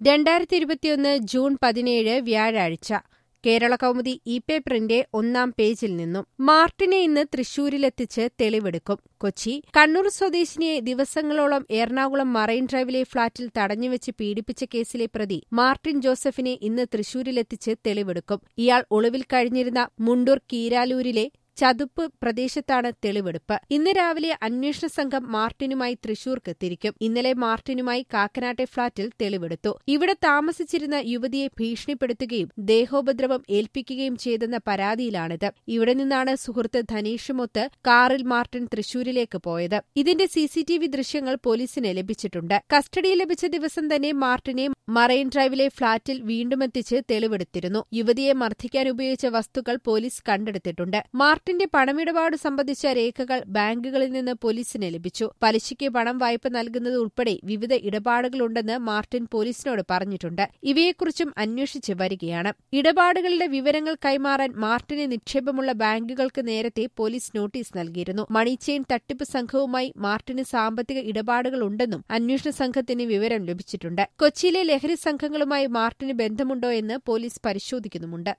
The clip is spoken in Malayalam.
രണ്ടായിരത്തി ഇരുപത്തിയൊന്ന് ജൂൺ പതിനേഴ് വ്യാഴാഴ്ച കേരള കൗമുദി ഇ പേപ്പറിന്റെ ഒന്നാം പേജിൽ നിന്നും മാർട്ടിനെ ഇന്ന് തൃശൂരിലെത്തിച്ച് തെളിവെടുക്കും കൊച്ചി കണ്ണൂർ സ്വദേശിനിയെ ദിവസങ്ങളോളം എറണാകുളം മറൈൻ ഡ്രൈവിലെ ഫ്ളാറ്റിൽ തടഞ്ഞുവെച്ച് പീഡിപ്പിച്ച കേസിലെ പ്രതി മാർട്ടിൻ ജോസഫിനെ ഇന്ന് തൃശൂരിലെത്തിച്ച് തെളിവെടുക്കും ഇയാൾ ഒളിവിൽ കഴിഞ്ഞിരുന്ന മുണ്ടൂർ കീരാലൂരിലെ ചതുപ്പ് പ്രദേശത്താണ് തെളിവെടുപ്പ് ഇന്ന് രാവിലെ അന്വേഷണ സംഘം മാർട്ടിനുമായി തൃശൂർക്ക് തിരിക്കും ഇന്നലെ മാർട്ടിനുമായി കാക്കനാട്ടെ ഫ്ളാറ്റിൽ തെളിവെടുത്തു ഇവിടെ താമസിച്ചിരുന്ന യുവതിയെ ഭീഷണിപ്പെടുത്തുകയും ദേഹോപദ്രവം ഏൽപ്പിക്കുകയും ചെയ്തെന്ന പരാതിയിലാണിത് ഇവിടെ നിന്നാണ് സുഹൃത്ത് ധനീഷുമൊത്ത് കാറിൽ മാർട്ടിൻ തൃശൂരിലേക്ക് പോയത് ഇതിന്റെ സിസിടിവി ദൃശ്യങ്ങൾ പോലീസിന് ലഭിച്ചിട്ടുണ്ട് കസ്റ്റഡിയിൽ ലഭിച്ച ദിവസം തന്നെ മാർട്ടിനെ മറൈൻ ഡ്രൈവിലെ ഫ്ളാറ്റിൽ വീണ്ടുമെത്തിച്ച് തെളിവെടുത്തിരുന്നു യുവതിയെ മർദ്ദിക്കാൻ ഉപയോഗിച്ച വസ്തുക്കൾ പോലീസ് കണ്ടെടുത്തിട്ടുണ്ട് മാർട്ടിന്റെ പണമിടപാട് സംബന്ധിച്ച രേഖകൾ ബാങ്കുകളിൽ നിന്ന് പോലീസിന് ലഭിച്ചു പലിശയ്ക്ക് പണം വായ്പ നൽകുന്നത് ഉൾപ്പെടെ വിവിധ ഇടപാടുകളുണ്ടെന്ന് മാർട്ടിൻ പോലീസിനോട് പറഞ്ഞിട്ടുണ്ട് ഇവയെക്കുറിച്ചും അന്വേഷിച്ച് വരികയാണ് ഇടപാടുകളുടെ വിവരങ്ങൾ കൈമാറാൻ മാർട്ടിന് നിക്ഷേപമുള്ള ബാങ്കുകൾക്ക് നേരത്തെ പോലീസ് നോട്ടീസ് നൽകിയിരുന്നു മണി ചെയിൻ തട്ടിപ്പ് സംഘവുമായി മാർട്ടിന് സാമ്പത്തിക ഇടപാടുകളുണ്ടെന്നും അന്വേഷണ സംഘത്തിന് വിവരം ലഭിച്ചിട്ടുണ്ട് കൊച്ചിയിലെ ലഹരി സംഘങ്ങളുമായി മാർട്ടിന് ബന്ധമുണ്ടോ എന്ന് പോലീസ് പരിശോധിക്കുന്നുമുണ്ട്